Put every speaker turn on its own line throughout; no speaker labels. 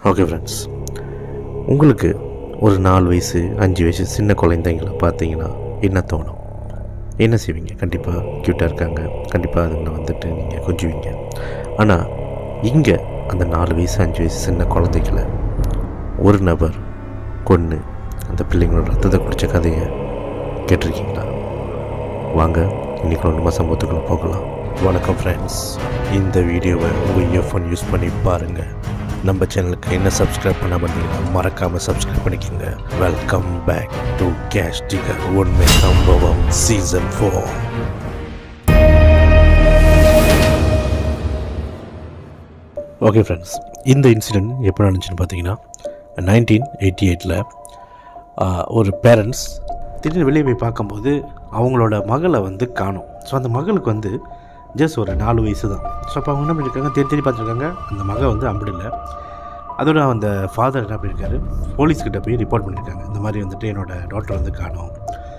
okay friends உங்களுக்கு ஒரு நாலு வயசு அஞ்சு வயசு சின்ன குழந்தைங்கள பார்த்தீங்கன்னா என்ன தோணும் என்ன செய்வீங்க கண்டிப்பாக க்யூட்டாக இருக்காங்க கண்டிப்பாக அதுங்களை வந்துட்டு நீங்கள் கொஞ்சுவீங்க ஆனால் இங்கே அந்த நாலு வயசு அஞ்சு வயசு சின்ன குழந்தைகளை ஒரு நபர் கொன்று அந்த பிள்ளைங்களோட ரத்தத்தை குடித்த கதையை கேட்டிருக்கீங்களா வாங்க இன்றைக்கி ஒன்றுமா சம்பவத்துக்குள்ளே போகலாம் வணக்கம் ஃப்ரெண்ட்ஸ் இந்த வீடியோவை உங்கள் இயர்ஃபோன் யூஸ் பண்ணி பாருங்கள் நம்ம சேனலுக்கு என்ன சப்ஸ்கிரைப் பண்ண பண்ணீங்கன்னா மறக்காமல் சப்ஸ்கிரைப் பண்ணிக்கோங்க welcome back to case digger உண்மை சம்பவம் சீசன் ஃபோர் ஓகே ஃப்ரெண்ட்ஸ் இந்த இன்சிடெண்ட் எப்போ நடந்துச்சுன்னு பார்த்தீங்கன்னா நைன்டீன் எயிட்டி எயிட்டில் ஒரு பேரண்ட்ஸ் திடீர்னு வெளியே போய் பார்க்கும்போது அவங்களோட மகளை வந்து காணும் ஸோ அந்த மகளுக்கு வந்து ஜஸ்ட் ஒரு நாலு வயசு தான் ஸோ அப்போ அவங்க என்ன பண்ணியிருக்காங்க தேடி தேடி பார்த்துருக்காங்க அந்த மகள் வந்து அம்படி இல்லை அதோட அந்த ஃபாதர் என்ன பண்ணியிருக்காரு போலீஸ்கிட்ட போய் ரிப்போர்ட் பண்ணியிருக்காங்க இந்த மாதிரி வந்துட்டு என்னோடய டாக்டர் வந்து காணும்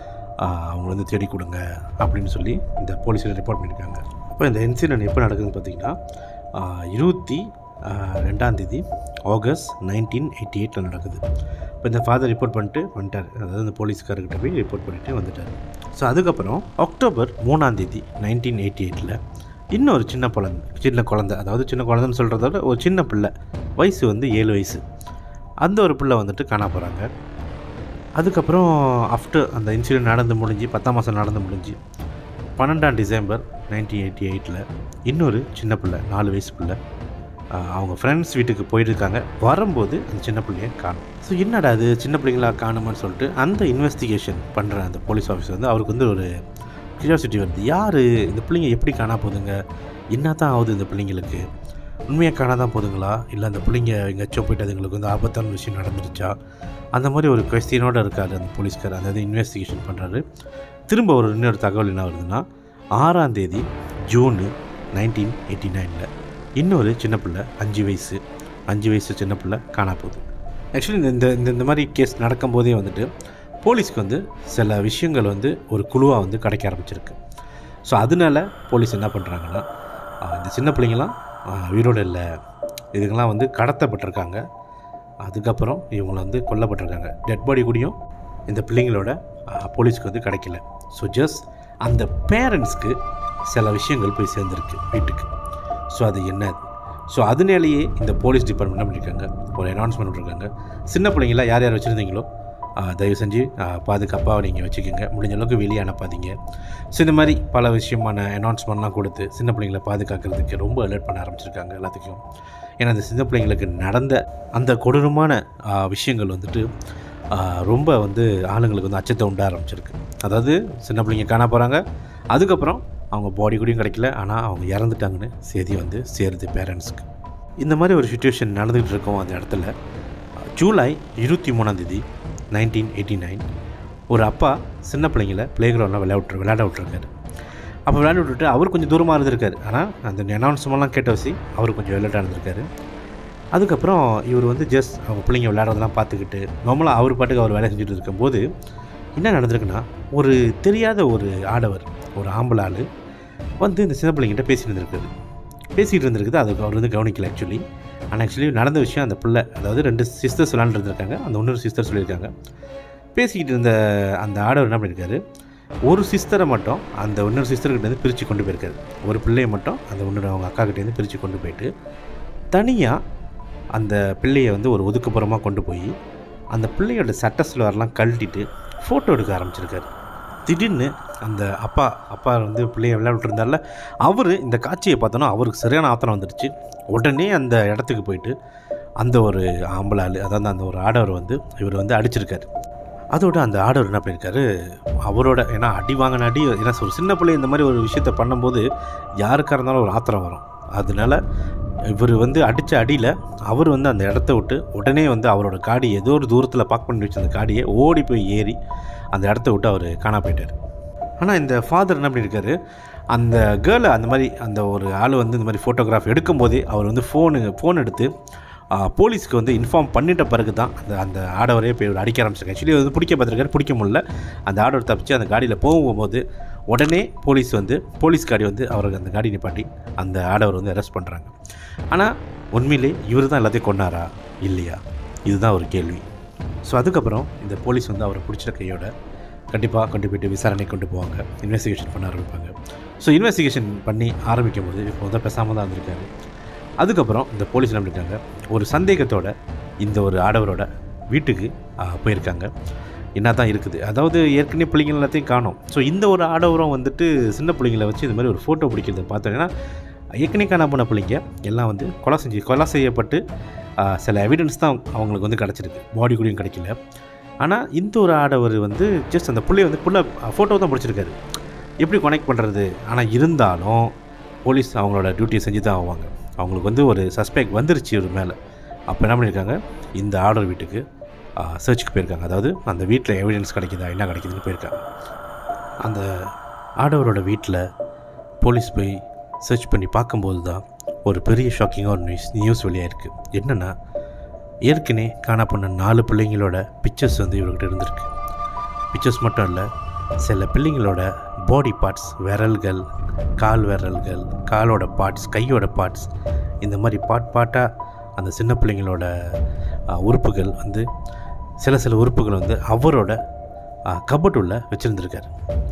ஆஹ் அவங்க வந்து தேடி கொடுங்க அப்படின்னு சொல்லி இந்த போலீஸில் ரிப்போர்ட் பண்ணியிருக்காங்க அப்போ இந்த இன்சிடென்ட் எப்போ நடக்குதுன்னு பார்த்தீங்கன்னா ஆஹ் இருபத்தி ஆஹ் ரெண்டாம் தேதி ஆகஸ்ட் நைன்டீன் எயிட்டி எயிட்டில் நடக்குது இப்போ இந்த ஃபாதர் ரிப்போர்ட் பண்ணிட்டு வந்துட்டார் அதாவது இந்த போலீஸ்காரர்கிட்ட போய் ரிப்போர்ட் பண்ணிட்டு வந்துட்டார் ஸோ அதுக்கப்புறம் அக்டோபர் மூணாம் தேதி நைன்டீன் எயிட்டி எயிட்டில் இன்னொரு சின்ன குழந்தை சின்ன குழந்தை அதாவது சின்ன குழந்தைன்னு சொல்கிறத விட ஒரு சின்ன பிள்ளை வயசு வந்து ஏழு வயசு அந்த ஒரு பிள்ளை வந்துட்டு காண போகிறாங்க அதுக்கப்புறம் ஆஃப்டர் அந்த இன்சிடென்ட் நடந்து முடிஞ்சு பத்தாம் மாதம் நடந்து முடிஞ்சு பன்னெண்டாம் டிசம்பர் நைன்டீன் எயிட்டி எயிட்டில் இன்னொரு சின்ன பிள்ளை நாலு வயசு பிள்ளை ஆஹ் அவங்க ஃப்ரெண்ட்ஸ் வீட்டுக்கு போயிருக்காங்க வரும்போது அந்த சின்ன பிள்ளைய காணும் ஸோ என்னடா அது சின்ன பிள்ளைங்களா காணுமான்னு சொல்லிட்டு அந்த இன்வெஸ்டிகேஷன் பண்ணுற அந்த போலீஸ் ஆஃபீஸர் வந்து அவருக்கு வந்து ஒரு கியூரியாசிட்டி வருது யார் இந்த பிள்ளைங்க எப்படி காணா போகுதுங்க என்ன தான் ஆகுது இந்த பிள்ளைங்களுக்கு உண்மையாக காணாதான் போதுங்களா இல்லை அந்த பிள்ளைங்க எங்கேயாச்சும் போயிட்டு அதுங்களுக்கு வந்து ஆபத்தான விஷயம் நடந்துருச்சா அந்த மாதிரி ஒரு கொஸ்டினோடு இருக்கார் அந்த போலீஸ்கார் அதாவது இன்வெஸ்டிகேஷன் பண்ணுறாரு திரும்ப ஒரு இன்னொரு தகவல் என்ன வருதுன்னா ஆறாம் தேதி ஜூனு நைன்டீன் எயிட்டி நைனில் இன்னொரு சின்ன பிள்ளை அஞ்சு வயசு அஞ்சு வயசு சின்ன பிள்ளை காணா போகுது ஆக்சுவலி இந்த இந்த இந்த மாதிரி கேஸ் நடக்கும்போதே வந்துட்டு போலீஸ்க்கு வந்து சில விஷயங்கள் வந்து ஒரு குழுவாக வந்து கிடைக்க ஆரம்பிச்சிருக்கு ஸோ அதனால போலீஸ் என்ன பண்ணுறாங்கன்னா ஆஹ் இந்த சின்ன பிள்ளைங்களாம் ஆஹ் உயிரோடு இல்லை இதுங்கெல்லாம் வந்து கடத்தப்பட்டிருக்காங்க அதுக்கப்புறம் இவங்களை வந்து கொல்லப்பட்டிருக்காங்க டெட் பாடி கூடயும் இந்த பிள்ளைங்களோட ஆஹ், போலீஸ்க்கு வந்து கிடைக்கல ஸோ ஜஸ்ட் அந்த பேரண்ட்ஸ்க்கு சில விஷயங்கள் போய் சேர்ந்துருக்கு வீட்டுக்கு ஸோ அது என்னது ஸோ அதனாலேயே இந்த போலீஸ் டிபார்ட்மெண்ட் என்ன பண்ணியிருக்காங்க ஒரு அனௌன்ஸ்மெண்ட் பண்ணிருக்காங்க சின்ன பிள்ளைங்கள யார் யார் வச்சுருந்தீங்களோ ஆஹ், தயவு செஞ்சு ஆஹ், பாதுகாப்பாக நீங்கள் வச்சுக்கோங்க முடிஞ்ச அளவுக்கு வெளியே அனுப்பாதீங்க ஸோ இந்த மாதிரி பல விஷயமான அனௌன்ஸ்மெண்ட்லாம் கொடுத்து சின்ன பிள்ளைங்களை பாதுகாக்கிறதுக்கு ரொம்ப அலர்ட் பண்ண ஆரம்பிச்சிருக்காங்க எல்லாத்துக்கும் ஏன்னா அந்த சின்ன பிள்ளைங்களுக்கு நடந்த அந்த கொடூரமான ஆஹ், விஷயங்கள் வந்துட்டு ஆஹ், ரொம்ப வந்து ஆளுங்களுக்கு வந்து அச்சத்தை உண்ட ஆரம்பிச்சிருக்கு அதாவது சின்ன பிள்ளைங்க காண போகிறாங்க அதுக்கப்புறம் அவங்க பாடி கூடயும் கிடைக்கல ஆனால் அவங்க இறந்துட்டாங்கன்னு செய்தி வந்து சேருது பேரண்ட்ஸ்க்கு இந்த மாதிரி ஒரு சுச்சுவேஷன் நடந்துகிட்டு இருக்கோம் அந்த இடத்துல ஜூலை இருபத்தி மூணாந்தேதி நைன்டீன் எயிட்டி நைன் ஒரு அப்பா சின்ன பிள்ளைங்கள ப்ளே கிரவுண்டில் விளையாட்டு விளையாட விட்டுருக்காரு அப்போ விளையாட விட்டுட்டு அவர் கொஞ்சம் தூரமாக இருந்திருக்காரு ஆனால் அந்த அனௌன்ஸ்மெண்ட்லாம் கேட்ட வச்சு அவர் கொஞ்சம் விளையாட்டாக இருந்திருக்காரு அதுக்கப்புறம் இவர் வந்து ஜஸ்ட் அவங்க பிள்ளைங்க விளையாடுறதெல்லாம் பார்த்துக்கிட்டு நார்மலாக அவர் பாட்டுக்கு அவர் வேலை செஞ்சுட்டு இருக்கும்போது என்ன நடந்திருக்குன்னா ஒரு தெரியாத ஒரு ஆடவர் ஒரு ஆம்பளை ஆள் வந்து இந்த சின்ன பிள்ளைங்கிட்ட பேசிட்டு இருந்திருக்காரு பேசிகிட்டு இருந்திருக்குது அதுக்கு அவர் வந்து கவனிக்கல ஆக்சுவலி ஆனால் ஆக்சுவலி நடந்த விஷயம் அந்த பிள்ளை அதாவது ரெண்டு சிஸ்டர்ஸ் விளாண்டுருந்துருக்காங்க அந்த இன்னொரு சிஸ்டர் சொல்லியிருக்காங்க பேசிக்கிட்டு இருந்த அந்த ஆடவர் என்ன பண்ணியிருக்காரு ஒரு சிஸ்டரை மட்டும் அந்த இன்னொரு சிஸ்டர்கிட்டேருந்து பிரித்து கொண்டு போயிருக்காரு ஒரு பிள்ளையை மட்டும் அந்த இன்னொரு அவங்க அக்காக்கிட்டேருந்து பிரித்து கொண்டு போயிட்டு தனியாக அந்த பிள்ளையை வந்து ஒரு ஒதுக்குப்புறமாக கொண்டு போய் அந்த பிள்ளையோட சட்டஸில் வரலாம் கழட்டிட்டு ஃபோட்டோ எடுக்க ஆரம்பிச்சிருக்காரு திடீர்னு அந்த அப்பா அப்பா வந்து பிள்ளைய விளையாடிட்டு இருந்தார்ல அவர் இந்த காட்சியை பார்த்தோன்னா அவருக்கு சரியான ஆத்திரம் வந்துடுச்சு உடனே அந்த இடத்துக்கு போயிட்டு அந்த ஒரு ஆம்பளை ஆள் அதாவது அந்த ஒரு ஆடவர் வந்து இவர் வந்து அடிச்சிருக்காரு அதோட அந்த ஆடவர் என்ன பண்ணியிருக்காரு அவரோட ஏன்னா அடி வாங்கின அடி ஏன்னா ஒரு சின்ன பிள்ளை இந்த மாதிரி ஒரு விஷயத்த பண்ணும்போது யாருக்காக இருந்தாலும் ஒரு ஆத்திரம் வரும் அதனால இவர் வந்து அடித்த அடியில் அவர் வந்து அந்த இடத்த விட்டு உடனே வந்து அவரோட காடி ஏதோ ஒரு தூரத்தில் பார்க் பண்ணி வச்ச அந்த காடியை ஓடி போய் ஏறி அந்த இடத்த விட்டு அவர் காணா போயிட்டார் ஆனால் இந்த ஃபாதர் என்ன பண்ணியிருக்காரு அந்த கேர்ளை அந்த மாதிரி அந்த ஒரு ஆள் வந்து இந்த மாதிரி ஃபோட்டோகிராஃப் எடுக்கும்போதே அவர் வந்து ஃபோனு ஃபோன் எடுத்து ஆ, போலீஸ்க்கு வந்து இன்ஃபார்ம் பண்ணிட்ட பிறகு தான் அந்த அந்த ஆடவரே போய் இவர் அடிக்க ஆரம்பிச்சிருக்காரு ஆக்சுவலி வந்து பிடிக்க பார்த்துருக்காரு பிடிக்க முடியல அந்த ஆடவர் தப்பிச்சு அந்த காடியில் போகும்போது உடனே போலீஸ் வந்து போலீஸ் காடி வந்து அவருக்கு அந்த காடி நிப்பாட்டி அந்த ஆடவர் வந்து அரெஸ்ட் பண்ணுறாங்க ஆனால் உண்மையிலே இவர் தான் எல்லாத்தையும் கொண்டாரா இல்லையா இதுதான் ஒரு கேள்வி ஸோ அதுக்கப்புறம் இந்த போலீஸ் வந்து அவரை பிடிச்ச கையோட கண்டிப்பாக கொண்டு போயிட்டு விசாரணை கொண்டு போவாங்க இன்வெஸ்டிகேஷன் பண்ண ஆரம்பிப்பாங்க ஸோ இன்வெஸ்டிகேஷன் பண்ணி ஆரம்பிக்கும் போது இப்போ வந்து பேசாமல் தான் இருந்திருக்காரு அதுக்கப்புறம் இந்த போலீஸ் என்ன பண்ணிட்டாங்க ஒரு சந்தேகத்தோட இந்த ஒரு ஆடவரோட வீட்டுக்கு ஆ, போயிருக்காங்க என்ன தான் இருக்குது அதாவது ஏற்கனவே பிள்ளைங்க எல்லாத்தையும் காணோம் ஸோ இந்த ஒரு ஆடவரம் வந்துட்டு சின்ன பிள்ளைங்கள வச்சு இந்த மாதிரி ஒரு ஃபோட்டோ பிடிக்கிறத பார்த்தோன்னா ஏற்கனவே காண போன பிள்ளைங்க எல்லாம் வந்து கொலை செஞ்சு கொலை செய்யப்பட்டு ஆ, சில எவிடன்ஸ் தான் அவங்களுக்கு வந்து கிடச்சிருக்கு பாடி கூடயும் கிடைக்கல ஆனால் இந்த ஒரு ஆடவர் வந்து ஜஸ்ட் அந்த பிள்ளைய வந்து புள்ள ஃபோட்டோ தான் பிடிச்சிருக்காரு எப்படி கனெக்ட் பண்ணுறது ஆனால் இருந்தாலும் போலீஸ் அவங்களோட டியூட்டியை செஞ்சு தான் ஆவாங்க அவங்களுக்கு வந்து ஒரு சஸ்பெக்ட் வந்துருச்சு ஒரு மேலே அப்போ என்ன பண்ணியிருக்காங்க இந்த ஆர்டர் வீட்டுக்கு சர்ச்சுக்கு போயிருக்காங்க அதாவது அந்த வீட்டில் எவிடன்ஸ் கிடைக்குதா என்ன கிடைக்குதுன்னு போயிருக்காங்க அந்த ஆடவரோட வீட்டில் போலீஸ் போய் சர்ச் பண்ணி பார்க்கும்போது தான் ஒரு பெரிய ஷாக்கிங்காக ஒரு நியூஸ் நியூஸ் வெளியாயிருக்கு என்னென்னா ஏற்கனவே காணப்பண்ண நாலு பிள்ளைங்களோட பிக்சர்ஸ் வந்து இவர்கிட்ட இருந்திருக்கு பிக்சர்ஸ் மட்டும் இல்லை சில பிள்ளைங்களோட பாடி பார்ட்ஸ் விரல்கள் கால் விரல்கள் காலோட பார்ட்ஸ் கையோட பார்ட்ஸ் இந்த மாதிரி பார்ட் பார்ட்டாக அந்த சின்ன பிள்ளைங்களோட ஆ, உறுப்புகள் வந்து சில சில உறுப்புகள் வந்து அவரோட கபட் உள்ள வச்சுருந்துருக்காரு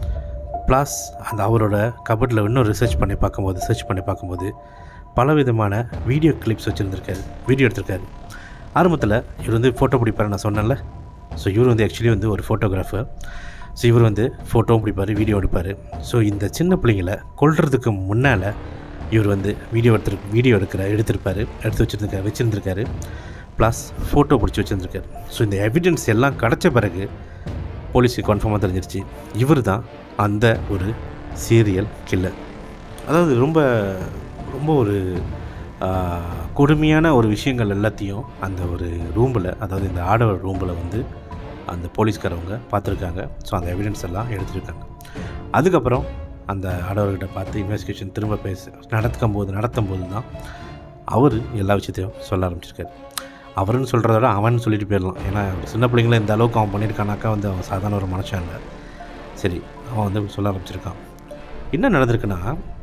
ப்ளஸ் அந்த அவரோட கபட்டில் இன்னும் ரிசர்ச் பண்ணி பார்க்கும்போது சர்ச் பண்ணி பார்க்கும்போது பலவிதமான வீடியோ கிளிப்ஸ் வச்சுருந்துருக்காரு வீடியோ எடுத்திருக்காரு ஆரம்பத்தில் இவர் வந்து ஃபோட்டோ பிடிப்பார் நான் சொன்னேன்ல ஸோ இவர் வந்து ஆக்சுவலி வந்து ஒரு ஃபோட்டோகிராஃபர் ஸோ இவர் வந்து ஃபோட்டோவும் பிடிப்பார் வீடியோ எடுப்பார் ஸோ இந்த சின்ன பிள்ளைங்களை கொல்றதுக்கு முன்னால் இவர் வந்து வீடியோ எடுத்து வீடியோ எடுக்கிற எடுத்திருப்பார் எடுத்து வச்சுருந்துருக்காரு வச்சுருந்துருக்காரு ப்ளஸ் ஃபோட்டோ பிடிச்சி வச்சுருந்துருக்காரு ஸோ இந்த எவிடன்ஸ் எல்லாம் கிடச்ச பிறகு போலீஸுக்கு கன்ஃபார்மாக தெரிஞ்சிருச்சு இவர் தான் அந்த ஒரு சீரியல் கில்லர் அதாவது ரொம்ப ரொம்ப ஒரு ஆ, கொடுமையான ஒரு விஷயங்கள் எல்லாத்தையும் அந்த ஒரு ரூமில் அதாவது இந்த ஆடவர் ரூமில் வந்து அந்த போலீஸ்காரவங்க பார்த்துருக்காங்க ஸோ அந்த எவிடன்ஸ் எல்லாம் எடுத்திருக்காங்க அதுக்கப்புறம் அந்த ஆடவர்கிட்ட பார்த்து இன்வெஸ்டிகேஷன் திரும்ப பேச நடத்தும் போது நடத்தும் போது தான் அவர் எல்லா விஷயத்தையும் சொல்ல ஆரம்பிச்சிருக்காரு அவருன்னு சொல்கிறத விட அவன் சொல்லிட்டு போயிடலாம் ஏன்னா ஒரு சின்ன பிள்ளைங்கள இந்த அளவுக்கு அவன் பண்ணியிருக்கானாக்கா வந்து அவன் சாதாரண ஒரு மனுஷன் இல்லை சரி அவன் வந்து சொல்ல ஆரம்பிச்சிருக்கான் என்ன நடந்திருக்குன்னா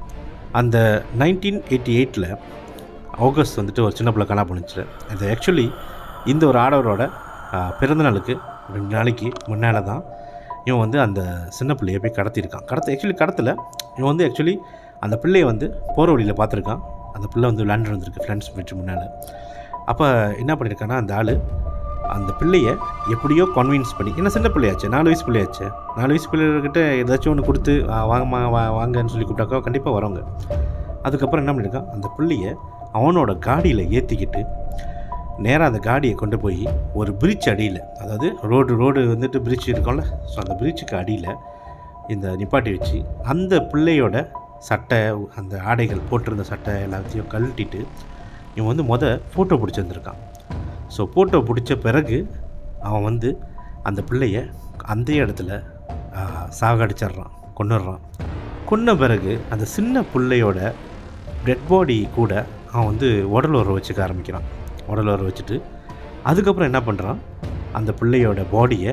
அந்த நைன்டீன் எயிட்டி எயிட்டில் ஆகஸ்ட் வந்துட்டு ஒரு சின்ன பிள்ளை காணா போணுச்சு அது ஆக்சுவலி இந்த ஒரு ஆடவரோட ஆ, பிறந்த நாளுக்கு ரெண்டு நாளைக்கு முன்னால் தான் இவன் வந்து அந்த சின்ன பிள்ளையை போய் கடத்தியிருக்கான் கடத்த ஆக்சுவலி கடத்தல இவன் வந்து ஆக்சுவலி அந்த பிள்ளையை வந்து போகிற வழியில் பார்த்துருக்கான் அந்த பிள்ளை வந்து விளாண்டு வந்திருக்கு ஃப்ரெண்ட்ஸ் வீட்டு முன்னால் அப்போ என்ன பண்ணியிருக்கான்னா அந்த ஆள் அந்த பிள்ளைய எப்படியோ கன்வின்ஸ் பண்ணி என்ன சின்ன பிள்ளையாச்சு நாலு வயசு பிள்ளையாச்சு நாலு வயசு பிள்ளைகிட்ட ஏதாச்சும் ஒன்று கொடுத்து "ஆ, வாங்கம்மா வா வாங்கன்னு சொல்லி கூப்பிட்டாக்கா கண்டிப்பாக வரவங்க அதுக்கப்புறம் என்ன பண்ணியிருக்கான் அந்த பிள்ளைய அவனோட காடியில் ஏற்றிக்கிட்டு நேராக அந்த காடியை கொண்டு போய் ஒரு பிரிட்ஜ் அடியில் அதாவது ரோடு ரோடு வந்துட்டு பிரிட்ஜ் இருக்கும்ல ஸோ அந்த பிரிட்ஜுக்கு அடியில் இந்த நிப்பாட்டி வச்சு அந்த பிள்ளையோட சட்டை அந்த ஆடைகள் போட்டிருந்த சட்டை எல்லாத்தையும் கழட்டிட்டு இவன் வந்து மொத ஃபோட்டோ பிடிச்சிருந்துருக்கான் ஸோ ஃபோட்டோ பிடிச்ச பிறகு அவன் வந்து அந்த பிள்ளைய அந்த இடத்துல ஆ, சாகடிச்சிட்றான் கொன்னுடுறான் கொன்ன பிறகு அந்த சின்ன பிள்ளையோட டெட் பாடி கூட அவன் வந்து உடல் உறவு வச்சுக்க ஆரம்பிக்கிறான் உடல் உறவு வச்சுட்டு அதுக்கப்புறம் என்ன பண்ணுறான் அந்த பிள்ளையோட பாடியை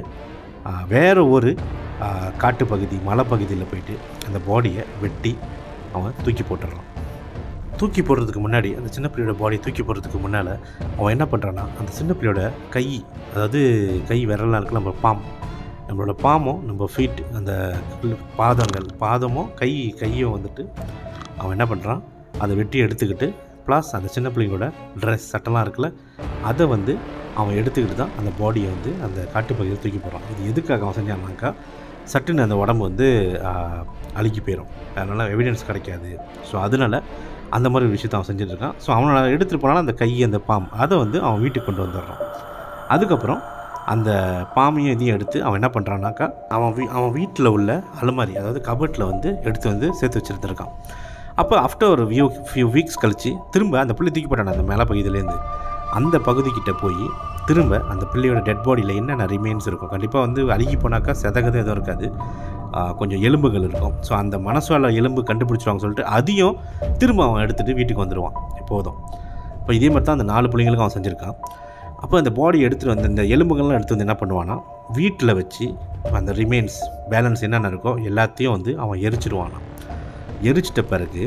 வேறு ஒரு ஆ, காட்டுப்பகுதி மலைப்பகுதியில் போயிட்டு அந்த பாடியை வெட்டி அவன் தூக்கி போட்டுடுறான் தூக்கி போடுறதுக்கு முன்னாடி அந்த சின்ன பிள்ளையோட பாடியை தூக்கி போடுறதுக்கு முன்னால் அவன் என்ன பண்ணுறான்னா அந்த சின்ன பிள்ளையோட கை அதாவது கை விரலாம் இருக்குல்ல நம்ம பாம் நம்மளோட பாமும் நம்ம ஃபீட் அந்த பாதங்கள் பாதமும் கை கையும் வந்துட்டு அவன் என்ன பண்ணுறான் அதை வெட்டி எடுத்துக்கிட்டு ப்ளஸ் அந்த சின்ன பிள்ளைங்களோட ட்ரெஸ் சட்டெல்லாம் இருக்குல்ல அதை வந்து அவன் எடுத்துக்கிட்டு தான் அந்த பாடியை வந்து அந்த காட்டுப்பகுதியில் தூக்கி போடுறான் இது எதுக்காக அவன் செஞ்சான்னாக்கா சட்டுன்னு அந்த உடம்பு வந்து ஆஹ், அழுகி போயிடும் அதனால் எவிடன்ஸ் கிடைக்காது ஸோ அதனால அந்த மாதிரி ஒரு விஷயத்தை அவன் செஞ்சுட்டு இருக்கான் ஸோ அவனோட எடுத்துகிட்டு போனாலும் அந்த கை அந்த பாம் அதை வந்து அவன் வீட்டுக்கு கொண்டு வந்துடுறான் அதுக்கப்புறம் அந்த பாமையும் இதையும் எடுத்து அவன் என்ன பண்ணுறான்னாக்கா அவன் வீ அவன் வீட்டில் உள்ள அலமாரி அதாவது கபட்டில் வந்து எடுத்து வந்து சேர்த்து வச்சுருந்துருக்கான் அப்போ ஆஃப்டர் ஒரு வியூ ஃபியூ வீக்ஸ் கழித்து திரும்ப அந்த பிள்ளை தூக்கி போட்டான் அந்த மேலே பகுதியிலேருந்து அந்த பகுதிக்கிட்ட போய் திரும்ப அந்த பிள்ளையோட டெட் பாடியில் என்னென்ன ரிமைன்ஸ் இருக்கும் கண்டிப்பாக வந்து அழுகி போனாக்கா செதகது எதுவும் இருக்காது ஆ, கொஞ்சம் எலும்புகள் இருக்கும் ஸோ அந்த மனசால எலும்பு கண்டுபிடிச்சிருவாங்க சொல்லிட்டு அதையும் திரும்ப அவன் எடுத்துகிட்டு வீட்டுக்கு வந்துடுவான் எப்போதும் இப்போ இதே மாதிரி தான் அந்த நாலு பிள்ளைங்களுக்கும் அவன் செஞ்சுருக்கான் அப்போ அந்த பாடி எடுத்துகிட்டு வந்து இந்த எலும்புகள்லாம் எடுத்து வந்து என்ன பண்ணுவான்னா வீட்டில் வச்சு அந்த ரிமைன்ஸ் பேலன்ஸ் என்னென்ன இருக்கோ எல்லாத்தையும் வந்து அவன் எரிச்சிடுவானான் எரிச்சிட்ட பிறகு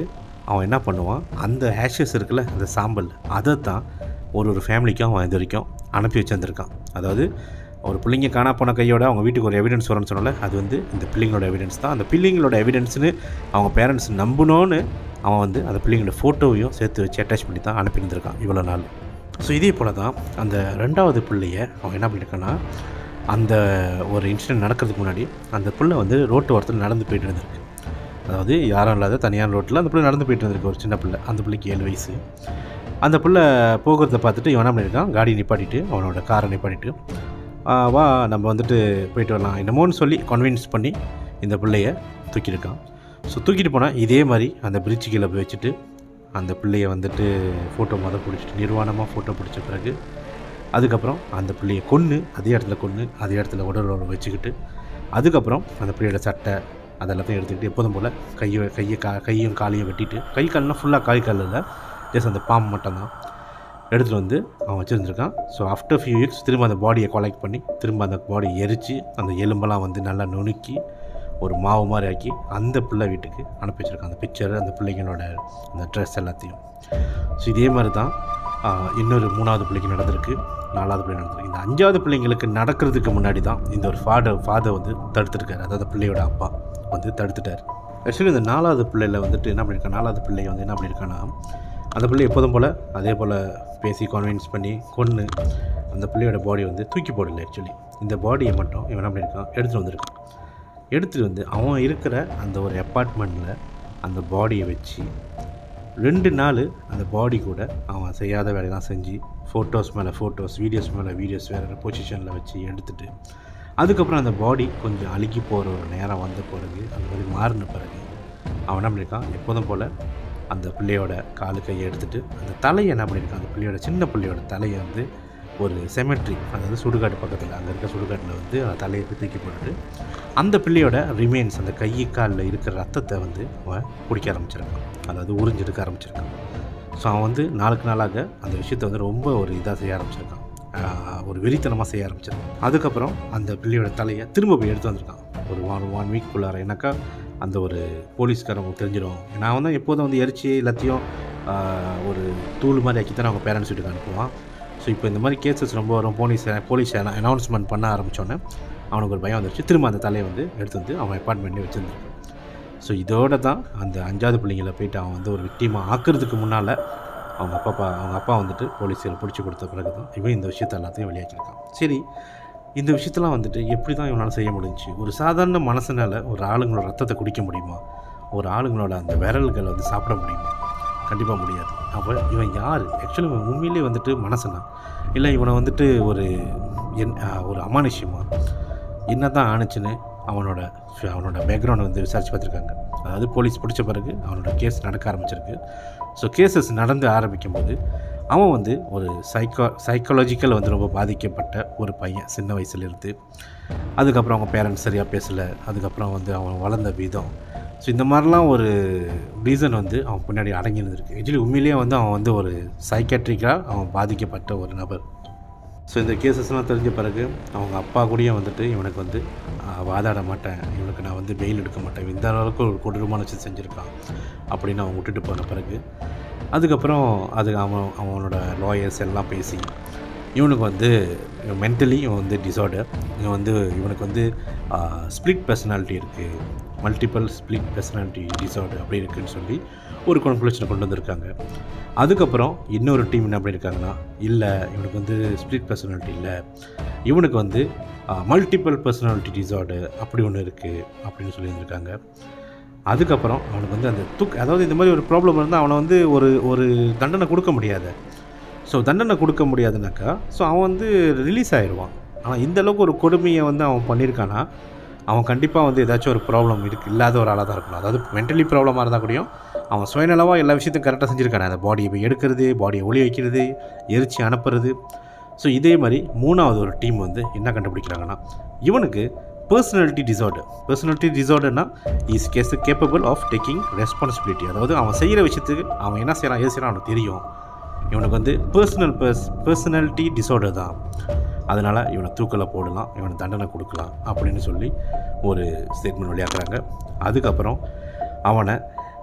அவன் என்ன பண்ணுவான் அந்த ஹேஷஸ் இருக்குல்ல அந்த சாம்பல் அதை தான் ஒரு ஒரு ஃபேமிலிக்கும் அவன் இது வரைக்கும் அனுப்பி வச்சிருந்துருக்கான் அதாவது ஒரு பிள்ளைங்க காணா போன கையோட அவங்க வீட்டுக்கு ஒரு எவிடன்ஸ் வரும்னு சொன்னால அது வந்து இந்த பிள்ளைங்களோட எவிடன்ஸ் தான் அந்த பிள்ளைங்களோட எவிடன்ஸ்னு அவங்க பேரண்ட்ஸ் நம்பணும்னு அவன் வந்து அந்த பிள்ளைங்களோட ஃபோட்டோவையும் சேர்த்து வச்சு அட்டாச் பண்ணி தான் அனுப்பியிருந்திருக்கான் இவ்வளோ நாள் ஸோ இதே போல் தான் அந்த ரெண்டாவது பிள்ளைய அவன் என்ன பண்ணியிருக்கான்னா அந்த ஒரு இன்சிடென்ட் நடக்கிறதுக்கு முன்னாடி அந்த பிள்ளை வந்து ரோட்டு ஓரத்தில் நடந்து போயிட்டு இருந்திருக்கு அதாவது யாரும் இல்லாத தனியார் ரோட்டில் அந்த பிள்ளை நடந்து போயிட்டு இருந்திருக்கு ஒரு சின்ன பிள்ளை அந்த பிள்ளைக்கு ஏழு வயசு அந்த பிள்ளை போகிறத பார்த்துட்டு இவன் என்ன பண்ணியிருக்கான் காடி நிப்பாட்டிட்டு அவனோட காரை நிப்பாட்டிட்டு "ஆ, வா நம்ம வந்துட்டு போயிட்டு வரலாம் என்னமோன்னு சொல்லி கன்வின்ஸ் பண்ணி இந்த பிள்ளைய தூக்கியிருக்கான் ஸோ தூக்கிட்டு போனால் இதே மாதிரி அந்த பிரிட்ஜ் கீழே போய் வச்சுட்டு அந்த பிள்ளைய வந்துட்டு ஃபோட்டோ மொதல் பிடிச்சிட்டு நிர்வாணமாக ஃபோட்டோ பிடிச்ச பிறகு அதுக்கப்புறம் அந்த பிள்ளையை கொன்று அதே இடத்துல கொன்று அதே இடத்துல உடல் உறவு வச்சுக்கிட்டு அதுக்கப்புறம் அந்த பிள்ளையோட சட்டை அதெல்லாத்தையும் எடுத்துக்கிட்டு எப்போதும் போல் கையை கையை கா கையும் காலையும் வெட்டிட்டு கை கால்லாம் ஃபுல்லாக காய் கால் இல்லை ஜஸ்ட் அந்த பாம்பு மட்டும்தான் எடுத்துகிட்டு வந்து அவன் வச்சுருந்துருக்கான் ஸோ ஆஃப்டர் ஃபியூ வீக்ஸ் திரும்ப அந்த பாடியை கொலெக்ட் பண்ணி திரும்ப அந்த பாடியை எரித்து அந்த எலும்பெல்லாம் வந்து நல்லா நுணுக்கி ஒரு மாவு மாதிரி ஆக்கி அந்த பிள்ளை வீட்டுக்கு அனுப்பி வச்சிருக்கான் அந்த பிக்சர் அந்த பிள்ளைங்களோட அந்த ட்ரெஸ் எல்லாத்தையும் ஸோ இதே மாதிரி தான் ஆஹ், இன்னொரு மூணாவது பிள்ளைக்கு நடந்திருக்கு நாலாவது பிள்ளை நடந்திருக்கு இந்த அஞ்சாவது பிள்ளைங்களுக்கு நடக்கிறதுக்கு முன்னாடி தான் இந்த ஒரு ஃபாதர் ஃபாதர் வந்து தடுத்துருக்காரு அதாவது பிள்ளையோட அப்பா வந்து தடுத்துட்டார் ஆக்சுவலி இந்த நாலாவது பிள்ளையில் வந்துட்டு என்ன பண்ணியிருக்கான் நாலாவது பிள்ளை வந்து என்ன பண்ணியிருக்கான்னா அந்த பிள்ளை எப்போதும் போல் அதே போல் பேசி கன்வின்ஸ் பண்ணி கொன்று அந்த பிள்ளையோட பாடி வந்து தூக்கி போடல ஆக்சுவலி இந்த பாடியை மட்டும் இவன் என்ன பண்ணியிருக்கான் எடுத்துகிட்டு வந்திருக்கான் எடுத்துகிட்டு வந்து அவன் இருக்கிற அந்த ஒரு அப்பார்ட்மெண்ட்டில் அந்த பாடியை வச்சு ரெண்டு நாள் அந்த பாடி கூட அவன் செய்யாத வேலையெல்லாம் செஞ்சு ஃபோட்டோஸ் மேலே ஃபோட்டோஸ் வீடியோஸ் மேலே வீடியோஸ் வேறு பொசிஷனில் வச்சு எடுத்துட்டு அதுக்கப்புறம் அந்த பாடி கொஞ்சம் அழுகி போகிற ஒரு நேரம் வந்த பிறகு அந்த மாதிரி மாறின பிறகு அவன் என்ன பண்ணியிருக்கான் எப்போதும் போல் அந்த பிள்ளையோட காலு கையை எடுத்துட்டு அந்த தலையை என்ன பண்ணியிருக்கான் அந்த பிள்ளையோட சின்ன பிள்ளையோட தலையை வந்து ஒரு செமெட்ரி அதாவது சுடுகாடு பக்கத்தில் அங்கே இருக்க சுடுகாட்டில் வந்து அந்த தலையை போய் தூக்கி போட்டுட்டு அந்த பிள்ளையோட ரிமைன்ஸ் அந்த கை காலில் இருக்கிற ரத்தத்தை வந்து அவன் குடிக்க ஆரம்பிச்சிருக்கான் அதாவது உறிஞ்செடுக்க ஆரம்பிச்சிருக்கான் ஸோ அவன் வந்து நாளுக்கு நாளாக அந்த விஷயத்தை வந்து ரொம்ப ஒரு இதாக செய்ய ஆரம்பிச்சிருக்கான் ஆஹ் ஒரு வெறித்தனமாக செய்ய ஆரம்பிச்சிருக்கான் அதுக்கப்புறம் அந்த பிள்ளையோட தலையை திரும்ப போய் எடுத்து வந்திருக்கான் ஒரு ஒன் ஒன் வீக்குள்ளார ஏன்னாக்கா அந்த ஒரு போலீஸ்காரவங்க தெரிஞ்சிடும் நான் வந்து எப்போதும் வந்து எரிச்சி எல்லாத்தையும் ஆஹ் ஒரு தூள் மாதிரி ஆக்கி தான் அவங்க பேரண்ட்ஸ் வீட்டுக்கு அனுப்புவான் ஸோ இப்போ இந்த மாதிரி கேசஸ் ரொம்ப வரும் போலீஸ் போலீஸ் அனௌன்ஸ்மெண்ட் பண்ண ஆரம்பித்தோன்னே அவனுக்கு ஒரு பயம் வந்துருச்சு திரும்ப அந்த தலையை வந்து எடுத்து வந்து அவன் அப்பார்ட்மெண்ட்லேயே வச்சுருந்துருக்கான் ஸோ இதோட தான் அந்த அஞ்சாவது பிள்ளைங்கள போயிட்டு அவன் வந்து ஒரு விக்டிமாக ஆக்குறதுக்கு முன்னால் அவங்க அப்பா பா- அவங்க அப்பா வந்துட்டு போலீஸில் பிடிச்சி கொடுத்த பிறகு தான் இவன் இந்த விஷயத்த எல்லாத்தையும் வெளியாக்கியிருக்கான் சரி இந்த விஷயத்தெல்லாம் வந்துட்டு எப்படி தான் இவனால் செய்ய முடிஞ்சுச்சு ஒரு சாதாரண மனசனால ஒரு ஆளுங்களோட ரத்தத்தை குடிக்க முடியுமா ஒரு ஆளுங்களோட அந்த விரல்களை வந்து சாப்பிட முடியுமா கண்டிப்பாக முடியாது அவன் இவன் யார் ஆக்சுவலி இவன் உண்மையிலேயே வந்துட்டு மனசனா இல்லை இவனை வந்துட்டு ஒரு என் ஆ, ஒரு அமானுஷ்யமா என்ன தான் ஆணுச்சுன்னு அவனோட அவனோட பேக்ரவுண்டை வந்து விசாரிச்சு பார்த்துருக்காங்க அதாவது போலீஸ் பிடிச்ச பிறகு அவனோட கேஸ் நடக்க ஆரம்பிச்சிருக்கு ஸோ கேசஸ் நடந்து ஆரம்பிக்கும் போது அவன் வந்து ஒரு சைக்கோ சைக்காலஜிக்கல் வந்து ரொம்ப பாதிக்கப்பட்ட ஒரு பையன் சின்ன வயசுலேருந்து அதுக்கப்புறம் அவங்க பேரண்ட்ஸ் சரியாக பேசலை அதுக்கப்புறம் வந்து அவன் வளர்ந்த விதம் ஸோ இந்த மாதிரிலாம் ஒரு ரீசன் வந்து அவன் பின்னாடி அடங்கி இருந்திருக்கு ஆக்சுவலி உண்மையிலேயே வந்து அவன் வந்து ஒரு சைக்காட்ரிக்காக அவன் பாதிக்கப்பட்ட ஒரு நபர் ஸோ இந்த கேசஸ்லாம் தெரிஞ்ச பிறகு அவங்க அப்பா கூடயும் வந்துட்டு இவனுக்கு வந்து ஆஹ், வாதாட மாட்டேன் இவனுக்கு நான் வந்து பெயில் எடுக்க மாட்டேன் இந்த அளவுக்கு ஒரு கொடூரமான விஷயம் செஞ்சுருக்கான் அப்படின்னு அவன் விட்டுட்டு போன பிறகு அதுக்கப்புறம் அது அவன் அவனோட லாயர்ஸ் எல்லாம் பேசி இவனுக்கு வந்து மென்டலி இவன் வந்து டிசார்டர் இவன் வந்து இவனுக்கு வந்து ஸ்ப்ளிட் பர்சனாலிட்டி இருக்குது மல்டிபிள் ஸ்ப்ளிட் பர்சனாலிட்டி டிசார்டர் அப்படி இருக்குன்னு சொல்லி ஒரு கன்க்ளூஷனை கொண்டு வந்திருக்காங்க அதுக்கப்புறம் இன்னொரு டீம் என்ன பண்ணியிருக்காங்கன்னா இல்லை இவனுக்கு வந்து ஸ்ப்ளிட் பர்சனாலிட்டி இல்லை இவனுக்கு வந்து மல்டிபிள் பர்சனாலிட்டி டிசார்டர் அப்படி ஒன்று இருக்குது அப்படின்னு சொல்லியிருந்திருக்காங்க அதுக்கப்புறம் அவனுக்கு வந்து அந்த துக் அதாவது இந்த மாதிரி ஒரு ப்ராப்ளம் இருந்தால் அவனை வந்து ஒரு ஒரு தண்டனை கொடுக்க முடியாது ஸோ தண்டனை கொடுக்க முடியாதுனாக்கா ஸோ அவன் வந்து ரிலீஸ் ஆயிடுவான் ஆனால் இந்த அளவுக்கு ஒரு கொடுமையை வந்து அவன் பண்ணியிருக்கானா அவன் கண்டிப்பாக வந்து ஏதாச்சும் ஒரு ப்ராப்ளம் இருக்கு இல்லாத ஒரு ஆளாக தான் இருக்கணும் அதாவது மென்டலி ப்ராப்ளமாக இருந்தால் கூடயும் அவன் சுயநலவாக எல்லா விஷயத்தையும் கரெக்டாக செஞ்சுருக்கானே அந்த பாடியை போய் எடுக்கிறது பாடியை ஒளி வைக்கிறது எரிச்சு அனுப்புறது ஸோ இதே மாதிரி மூணாவது ஒரு டீம் வந்து என்ன கண்டுபிடிக்கிறாங்கன்னா இவனுக்கு பர்சனாலிட்டி டிசார்டர் பர்சனாலிட்டி டிசார்டர்னா is case capable of taking responsibility அதாவது அவன் செய்கிற விஷயத்துக்கு அவன் என்ன செய்கிறான் ஏது செய்கிறான் அவனுக்கு தெரியும் இவனுக்கு வந்து பர்சனல் பர்ஸ் பர்சனாலிட்டி டிசார்டர் தான் அதனால் இவனை தூக்கில் போடலாம் இவனை தண்டனை கொடுக்கலாம் அப்படின்னு சொல்லி ஒரு ஸ்டேட்மெண்ட் வெளியாக்குறாங்க அதுக்கப்புறம் அவனை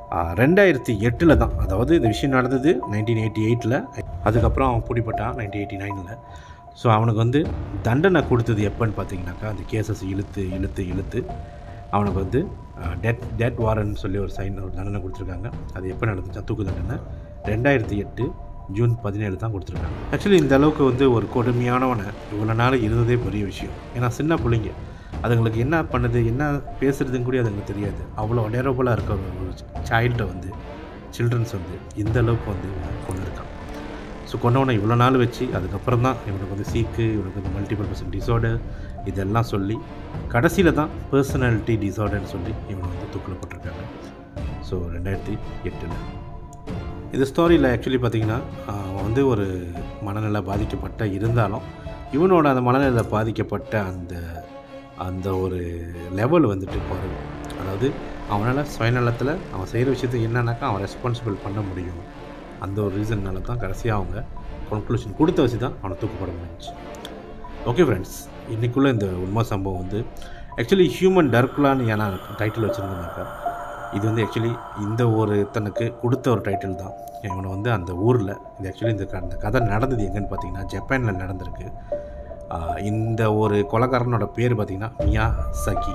ரெண்டாயிரத்தி எட்டில் தான் அதாவது இந்த விஷயம் நடந்தது நைன்டீன் எயிட்டி எயிட்டில் அதுக்கப்புறம் அவன் பிடிப்பட்டான் நைன்டீன் எயிட்டி நைனில் ஸோ அவனுக்கு வந்து தண்டனை கொடுத்தது எப்போன்னு பார்த்தீங்கன்னாக்கா அந்த கேசஸ் இழுத்து இழுத்து இழுத்து அவனுக்கு வந்து டெட் டெட் வாரன்னு சொல்லி ஒரு சைன் ஒரு தண்டனை கொடுத்துருக்காங்க அது எப்போ நடந்துச்சா தூக்கு தண்டனை ரெண்டாயிரத்தி எட்டு ஜூன் பதினேழு தான் கொடுத்துருக்காங்க ஆக்சுவலி இந்த அளவுக்கு வந்து ஒரு கொடுமையானவனை இவ்வளோ நாள் இருந்ததே பெரிய விஷயம் ஏன்னா சின்ன பிள்ளைங்க அதுங்களுக்கு என்ன பண்ணுது என்ன பேசுறதுன்னு கூட அதுங்களுக்கு தெரியாது அவ்வளோ அடேரபுளாக இருக்க ஒரு ஒரு சைல்டை வந்து சில்ட்ரன்ஸ் வந்து இந்த அளவுக்கு வந்து கொண்டு இருக்கான் ஸோ கொண்டவனை இவ்வளோ நாள் வச்சு அதுக்கப்புறம் தான் இவனுக்கு வந்து சீக்கு இவனுக்கு வந்து மல்டிபிள் பர்சன் டிசார்டர் இதெல்லாம் சொல்லி கடைசியில் தான் பர்சனாலிட்டி டிசார்டர்னு சொல்லி இவனை வந்து தூக்கில் போட்டிருக்காங்க ஸோ ரெண்டாயிரத்தி எட்டில் இந்த ஸ்டோரியில் ஆக்சுவலி பார்த்தீங்கன்னா அவன் வந்து ஒரு மனநிலை பாதிக்கப்பட்ட இருந்தாலும் இவனோட அந்த மனநிலை பாதிக்கப்பட்ட அந்த அந்த ஒரு லெவல் வந்துட்டு பாருங்க அதாவது அவனால் சுயநலத்தில் அவன் செய்கிற விஷயத்துக்கு என்னன்னாக்கா அவன் ரெஸ்பான்சிபிள் பண்ண முடியும் அந்த ஒரு ரீசன்னால தான் கடைசியாக அவங்க கன்க்ளூஷன் கொடுத்த வச்சு தான் அவனை தூக்கப்பட முடிஞ்சுச்சு ஓகே ஃப்ரெண்ட்ஸ் இன்றைக்குள்ளே இந்த உண்மை சம்பவம் வந்து ஆக்சுவலி ஹியூமன் டர்க்குலான்னு ஏன்னா டைட்டில் வச்சுருந்தேனாக்கா இது வந்து ஆக்சுவலி இந்த ஒரு தனக்கு கொடுத்த ஒரு டைட்டில் தான் இவனை வந்து அந்த ஊரில் இது ஆக்சுவலி இந்த க- அந்த கதை நடந்தது எங்கன்னு பார்த்தீங்கன்னா ஜப்பானில் நடந்திருக்கு ஆஹ் இந்த ஒரு கொலைகாரனோட பேர் பார்த்தீங்கன்னா மியா சகி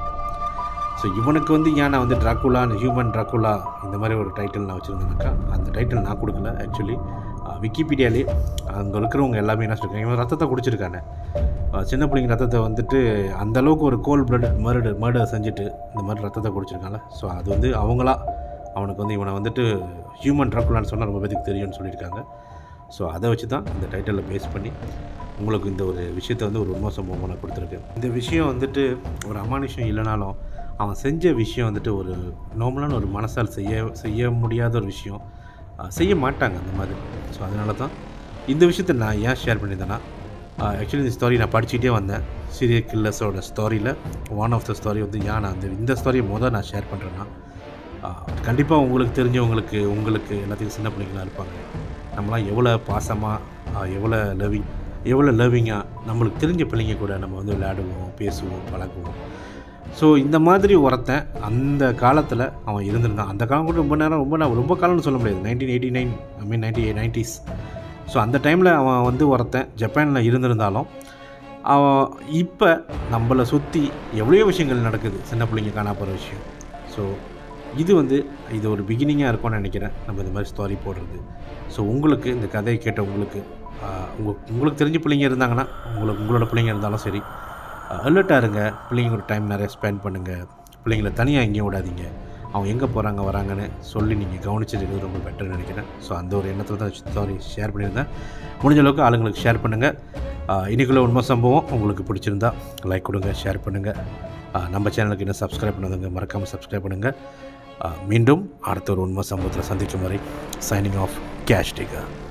ஸோ இவனுக்கு வந்து ஏன் நான் வந்து ட்ராக்குலா ஹியூமன் ட்ராக்குலா இந்த மாதிரி ஒரு டைட்டில் நான் வச்சுருந்தேனாக்கா அந்த டைட்டில் நான் கொடுக்கல ஆக்சுவலி விக்கிபீடியாலே அங்கே இருக்கிறவங்க எல்லாமே என்ன சொல்லியிருக்காங்க இவன் ரத்தத்தை குடிச்சிருக்கானே ஆஹ் சின்ன பிள்ளைங்க ரத்தத்தை வந்துட்டு அந்த அளவுக்கு ஒரு கோல் பிளட் மர்டர் மர்டர் செஞ்சுட்டு இந்த மாதிரி ரத்தத்தை குடிச்சிருக்கான்ல ஸோ அது வந்து அவங்களா அவனுக்கு வந்து இவனை வந்துட்டு ஹியூமன் ட்ராக்குலான்னு சொன்னால் ரொம்ப பேருக்கு தெரியும்னு சொல்லியிருக்காங்க ஸோ அதை வச்சு தான் இந்த டைட்டிலில் பேஸ் பண்ணி உங்களுக்கு இந்த ஒரு விஷயத்தை வந்து ஒரு உண்மை சம்பவமாக நான் கொடுத்துருக்கேன் இந்த விஷயம் வந்துட்டு ஒரு அமானுஷம் இல்லைனாலும் அவன் செஞ்ச விஷயம் வந்துட்டு ஒரு நார்மலான ஒரு மனசால் செய்ய செய்ய முடியாத ஒரு விஷயம் அஹ், செய்ய மாட்டாங்க அந்த மாதிரி ஸோ அதனால தான் இந்த விஷயத்தை நான் ஏன் ஷேர் பண்ணியிருந்தேன்னா ஆக்சுவலி இந்த ஸ்டோரி நான் படிச்சுக்கிட்டே வந்தேன் சீரியல் கில்லர்ஸோட ஸ்டோரியில் ஒன் ஆஃப் த ஸ்டோரி வந்து ஏன் நான் அந்த இந்த ஸ்டோரியை முதல் நான் ஷேர் பண்ணுறேன்னா கண்டிப்பாக உங்களுக்கு தெரிஞ்சவங்களுக்கு உங்களுக்கு எல்லாத்துக்கும் சின்ன பிள்ளைங்களாம் இருப்பாங்க நம்மளாம் எவ்வளோ பாசமாக எவ்வளோ லவ்விங் எவ்வளோ லவ்விங்காக நம்மளுக்கு தெரிஞ்ச பிள்ளைங்க கூட நம்ம வந்து விளையாடுவோம் பேசுவோம் பழகுவோம் ஸோ இந்த மாதிரி ஒருத்தன் அந்த காலத்தில் அவன் இருந்திருந்தான் அந்த காலம் கூட ரொம்ப நேரம் ரொம்ப நே- ரொம்ப காலம்னு சொல்ல முடியாது nineteen eighty nine I mean ninety nineties so அந்த டைமில் அவன் வந்து ஒருத்தன் ஜப்பானில் இருந்திருந்தாலும் அவன் இப்போ நம்மளை சுற்றி எவ்வளோ விஷயங்கள் நடக்குது சின்ன பிள்ளைங்க காணா போகிற விஷயம் ஸோ இது வந்து இது ஒரு பிகினிங்காக இருக்கும்னு நினைக்கிறேன் நம்ம இந்த மாதிரி ஸ்டோரி போடுறது ஸோ உங்களுக்கு இந்த கதையை கேட்ட உங்களுக்கு ஆஹ், உங்க உங்களுக்கு தெரிஞ்ச பிள்ளைங்க இருந்தாங்கன்னா உங்களுக்கு உங்களோட பிள்ளைங்க இருந்தாலும் சரி அலர்ட்டாக இருங்க பிள்ளைங்க ஒரு டைம் நிறைய ஸ்பெண்ட் பண்ணுங்கள் பிள்ளைங்கள தனியாக எங்கேயும் விடாதீங்க அவங்க எங்கே போகிறாங்க வராங்கன்னு சொல்லி நீங்கள் கவனிச்சிருக்கிறது ரொம்ப பெட்டர்னு நினைக்கிறேன் ஸோ அந்த ஒரு எண்ணத்தில் தான் ஸ்டோரி ஷேர் பண்ணியிருந்தேன் முடிஞ்ச அளவுக்கு ஆளுங்களுக்கு ஷேர் பண்ணுங்கள் இன்றைக்குள்ள உண்மை சம்பவம் உங்களுக்கு பிடிச்சிருந்தா லைக் கொடுங்க ஷேர் பண்ணுங்கள் நம்ம சேனலுக்கு இன்னும் சப்ஸ்கிரைப் பண்ணாதவங்க மறக்காமல் சப்ஸ்கிரைப் பண்ணுங்கள் மீண்டும் அடுத்த ஒரு உண்மை சம்பவத்தில் சந்திக்கும் வரை சைனிங் ஆஃப் கேஷ் டேக்கர்